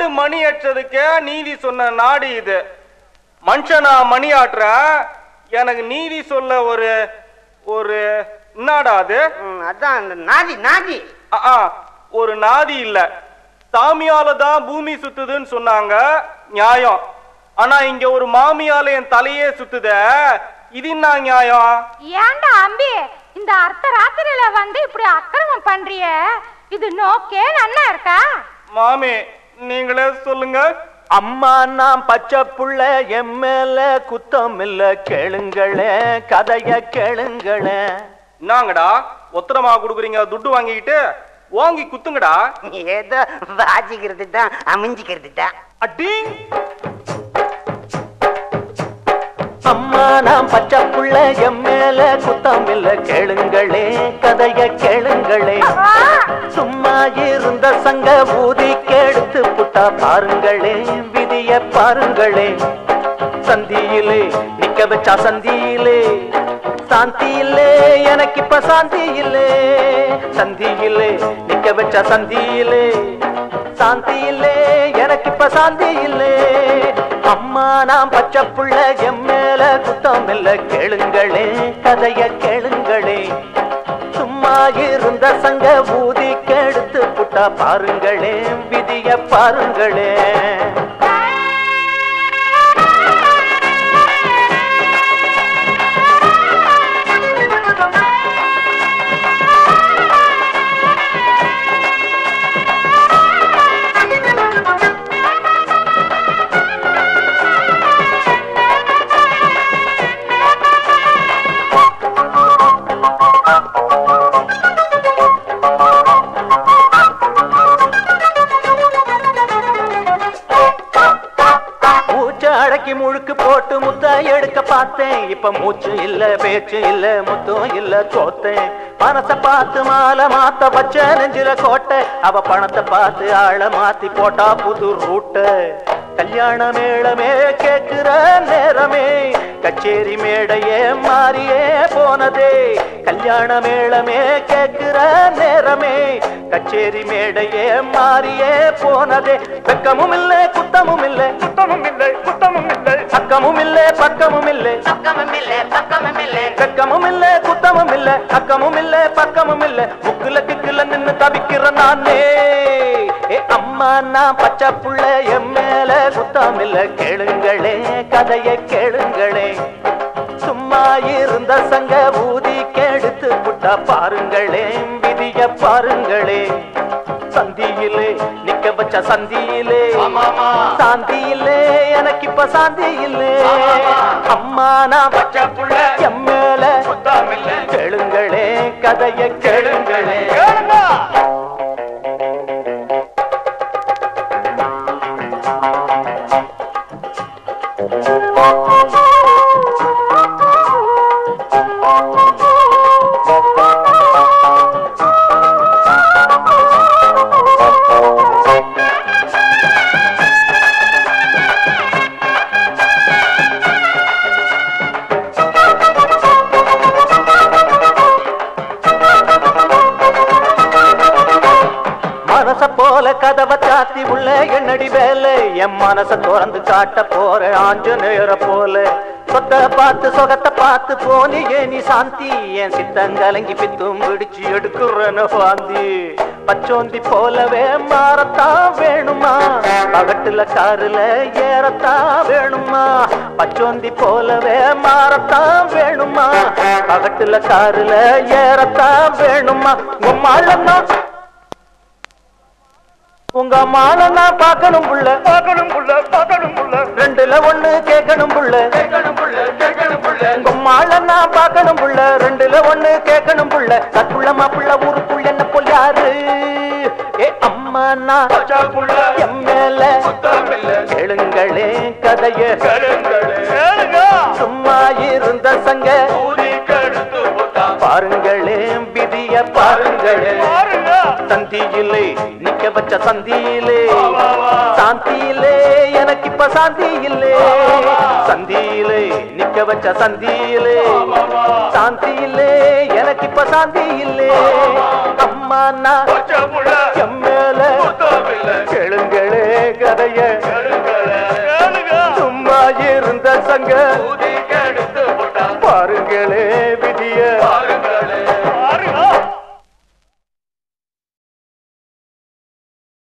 மாடு மணி அடிச்சதுக்கே நீதி சொன்ன நாடு இது மனுஷனா மணி ஆட்டுற எனக்கு நீதி சொல்ல ஒரு ஒரு என்னடா அது ம், அதான் அந்த நாதி நாதி ஆ, ஆ, ஒரு நாதி இல்ல சாமியால தான் பூமி சுத்துதுன்னு சொன்னாங்க நியாயம் ஆனா இங்க ஒரு மாமியால என் தலையே சுத்துதே இது என்ன நியாயம் ஏன்டா அம்பி இந்த அர்த்த ராத்திரியில வந்து இப்படி அக்கிரமம் பண்றிய இது நோக்கே நன்னா இருக்கா மாமி நீங்களே சொல்லுங்க அம்மா நான் பச்சை புள்ள என் மேல குத்தம் இல்ல கேளுங்களே கதைய கேளுங்களே என்னங்கடா ஒத்தரமா குடுக்குறீங்க துட்டு வாங்கிக்கிட்டு வாங்கி குத்துங்கடா ஏதோ வாசிக்கிறது தான் அமைஞ்சிக்கிறது தான் அடிங் அம்மா நான் பச்சை புள்ள என் மேல குத்தம் இல்ல கேளுங்களே கதைய கேளுங்களே சும்மா இருந்த சங்க ஊதி கெடுத்து புட்டா பாருங்களே விதிய பாருங்களே சந்தியிலே நிக்க வச்சா சந்தியிலே சாந்தி இல்லே எனக்கு இப்ப சாந்தி இல்லே சந்தியிலே நிக்க வச்சா சந்தியிலே சாந்தி இல்லே எனக்கு இப்ப சாந்தி இல்லே அம்மா நான் பச்சை புள்ள என் மேல குத்தம் இல்ல கேளுங்களே கதைய கேளுங்களே சும்மா இருந்த சங்க ஊதி கெடுத்து புட்டா பாருங்களே விதிய பாருங்களே மூச்சு அடக்கி முழுக்கு போட்டு முத்த எடுக்க பார்த்தேன் இப்ப மூச்சு இல்ல பேச்சு இல்ல முத்தம் இல்ல தோத்தேன் பணத்தை பார்த்து மாலை மாத்த வச்ச நெஞ்சில கோட்டை அவ பணத்தை பார்த்து ஆள மாத்தி போட்டா புது ரூட்டு கல்யாண மேளமே கேக்குற நேரமே கச்சேரி மேடையே மாறியே போனதே கல்யாண மேளமே கேக்குற நேரமே கச்சேரி மேடையே மாறியே போனதே வெக்கமும் இல்லை குத்தமும் இல்லை குத்தமும் இல்லை குத்தமும் இல்லை அக்கமும் இல்லை பக்கமும் இல்லை பக்கமும் இல்ல பக்கமும் இல்ல வெக்கமும் இல்ல குத்தமும் இல்ல அக்கமும் இல்ல பக்கமும் இல்ல முக்குல கிக்குல நின்னு தவிக்கிற நானே ஏ அம்மா நான் பச்சை புள்ள என் மேல குத்தம் இல்ல கேளுங்களே கதையை கேளுங்களே சும்மா இருந்த சங்க ஊதி கெடுத்து புட்டா பாருங்களே விதிய பாருங்களே சந்தியிலே நிக்க வச்ச சந்தியிலே சாந்தியிலே எனக்கு இப்ப சாந்தி இல்லே அம்மா நான் பச்சை புள்ள என் மேல கேளுங்களே கதைய கேளுங்களே மனச போல கதவை சாத்தி உள்ள என்னடி வேலை என் மனச திறந்து காட்ட போற ஆஞ்சநேயர போல சொத்த பார்த்து சொகத்தை பார்த்து போனியே நீ சாந்தி என் சித்தங்கலங்கி பித்தும் பிடிச்சு எடுக்கிறன வாந்தி பச்சோந்தி போலவே மாறத்தான் வேணுமா பகட்டுல காருல ஏறத்தான் வேணுமா பச்சோந்தி போலவே மாறத்தான் வேணுமா பகட்டுல காருல ஏறத்தான் வேணுமா உம்மாளன்னா உங்க மாலை நான் பார்க்கணும் புள்ள பார்க்கணும் புள்ள பார்க்கணும் புள்ள ரெண்டுல ஒண்ணு கேட்கணும் புள்ள கேட்கணும் புள்ள கேட்கணும் புள்ள உங்க மாலை நான் பார்க்கணும் புள்ள ரெண்டுல ஒண்ணு கேட்கணும் புள்ள கட்டுள்ள மாப்புள்ள ஊருக்குள்ள என்ன போல் யாரு ஏ அம்மா நான் என் மேல கேளுங்களே கதைய சும்மா இருந்த சங்க பாருங்களே விதிய பாருங்களே சந்தியிலே நிக்க வச்ச சந்தியிலே சாந்தியிலே எனக்கு இப்ப சாந்தி இல்லே சந்தியிலே நிக்க வச்ச சந்தியிலே சாந்தியிலே எனக்கு இப்ப சாந்தி இல்லே அம்மா நான் என் மேல கேளுங்களே கதை சொல்லுங்க